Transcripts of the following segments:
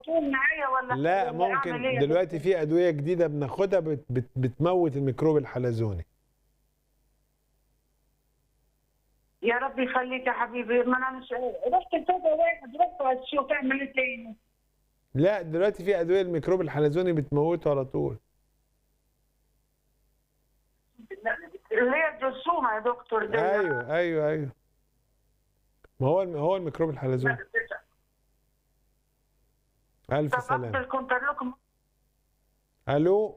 طول معايا ولا لا ولا أعمل ممكن إيه يا دلوقتي في ادويه جديده بناخدها بت بت بتموت الميكروب الحلزوني يا رب يخليك يا حبيبي ما انا مش رحت كذا واحد رحت اشوف اعمل ايه تاني لا دلوقتي في ادويه الميكروب الحلزوني بتموته على طول اللي هي الجرثومه يا دكتور ده ايوه ايوه ايوه ما هو هو الميكروب الحلزوني الف طب سلامه افضل كنت لكم الو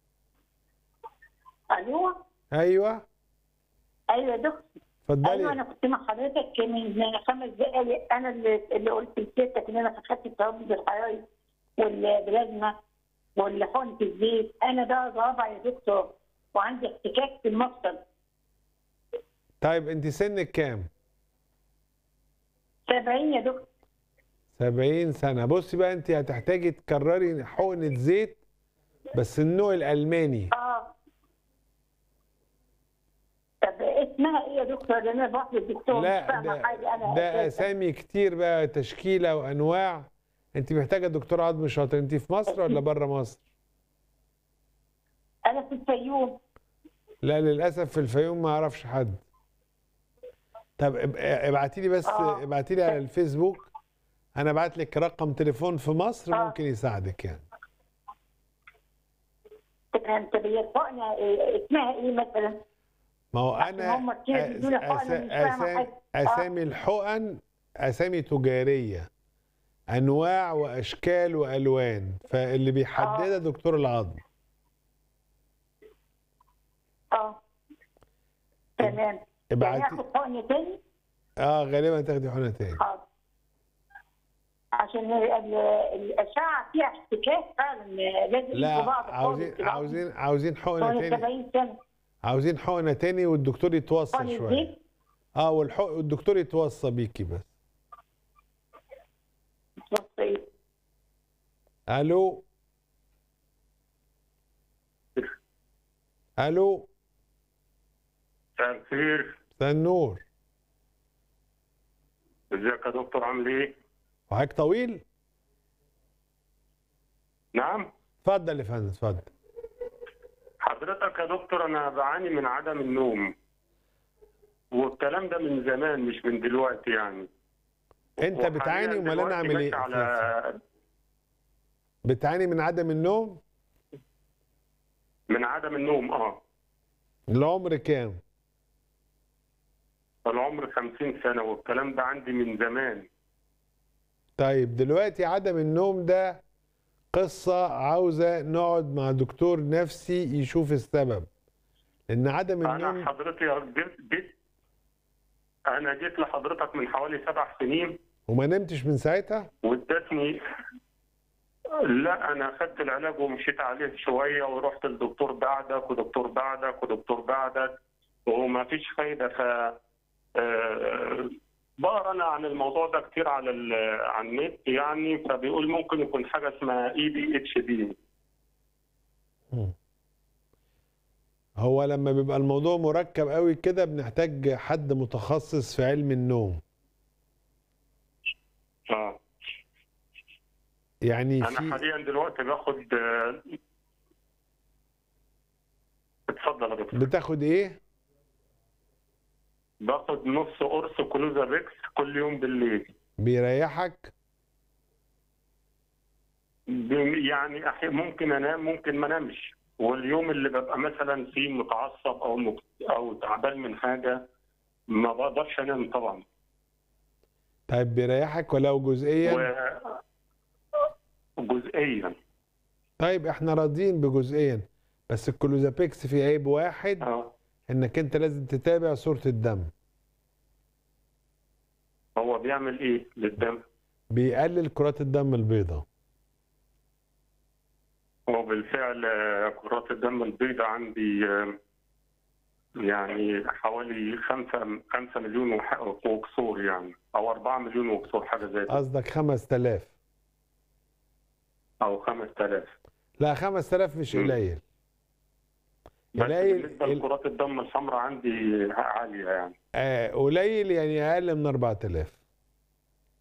الو ايوه ايوه يا دكتور ايوه اتفضلي انا كنت مع حضرتك من خمس دقايق انا اللي, اللي قلت لسيادتك ان انا اخدت التوابل الحراري والبلازما والحقن في الزيت انا ده ضابع يا دكتور وعندي احتكاك في المفصل طيب انت سنك كام 70 يا دكتور 70 سنه بصي بقى انت هتحتاجي تكرري حقنه زيت بس النوع الالماني اه طب اسمها ايه يا دكتور؟ لان انا بروح للدكتور مش لا فاهمه ده, حاجه انا ده أساساً. اسامي كتير بقى تشكيله وانواع انت محتاجه دكتور عظم شاطر انت في مصر ولا بره مصر انا في الفيوم لا للاسف في الفيوم ما اعرفش حد طب ابعتي لي بس آه. ابعتي لي على الفيسبوك انا ابعت لك رقم تليفون في مصر آه. ممكن يساعدك يعني تمام طب هي الحقنه إيه- اسمها ايه مثلا؟ ما هو عشان انا هم كتير بيدوني حقن مش فاهمة أسا- حاجة. اسامي الحقن اسامي تجاريه انواع واشكال والوان فاللي بيحددها دكتور العظم اه تمام يعني ابعتي اخد حقن تاني اه غالبا تاخدي حقنه تاني حاضر عشان ال- ال- الاشعه فيها احتكاك فعلا لازم لا يدوا بعض عاوزين خالص. عاوزين عاوزين حقنه وانا تاني 70 سنه عاوزين حقنه تاني والدكتور يتوصى حقن شويه الزيت اه والحق والدكتور يتوصى بيكي بس بص ايه الو الو مساء الخير مساء النور ازيك يا دكتور عامل ايه؟ وحضرتك طويل نعم اتفضل يا فندم اتفضل حضرتك يا دكتور انا بعاني من عدم النوم والكلام ده من زمان مش من دلوقتي يعني انت وحالياً بتعاني امال انا دلوقتي اعمل ماشي ايه على بتعاني من عدم النوم من عدم النوم اه العمر كام العمر 50 سنه والكلام ده عندي من زمان طيب دلوقتي عدم النوم ده قصة عاوزة نقعد مع دكتور نفسي يشوف السبب لأن عدم انا النوم حضرتك جيت جيت انا جيت لحضرتك من حوالي سبع سنين وما نمتش من ساعتها وادتني لا انا اخدت العلاج ومشيت عليه شويه ورحت لدكتور بعدك ودكتور بعدك ودكتور بعدك وما فيش فايده ف آه، بقرا انا عن الموضوع ده كتير على ال- على النت يعني فبيقول ممكن يكون حاجه اسمها اي بي اتش دي هو لما بيبقى الموضوع مركب قوي كده بنحتاج حد متخصص في علم النوم اه يعني انا في حاليا دلوقتي باخد آه، اتفضل يا دكتور بتاخد ايه باخد نص قرص كلوزابيكس كل يوم بالليل بيريحك ب- يعني أحي- ممكن انام ممكن ما انامش واليوم اللي ببقى مثلا فيه متعصب او مك- او تعبان من حاجه ما بقدرش انام طبعا طيب بيريحك ولو جزئيا و جزئيا طيب احنا راضيين بجزئيا بس الكلوزابيكس فيه عيب واحد اه انك انت لازم تتابع صورة الدم هو بيعمل ايه للدم؟ بيقلل كرات الدم البيضاء هو بالفعل آه، كرات الدم البيضاء عندي آه، يعني حوالي خمسة خمسة مليون وح- وكسور يعني أو أربعة مليون وكسور حاجة زي كده قصدك 5000 أو خمسة آلاف لا 5000 مش مم. قليل بس قليل بالنسبة ال- لكرات الدم الحمراء عندي عالية يعني آه قليل يعني اقل من 4000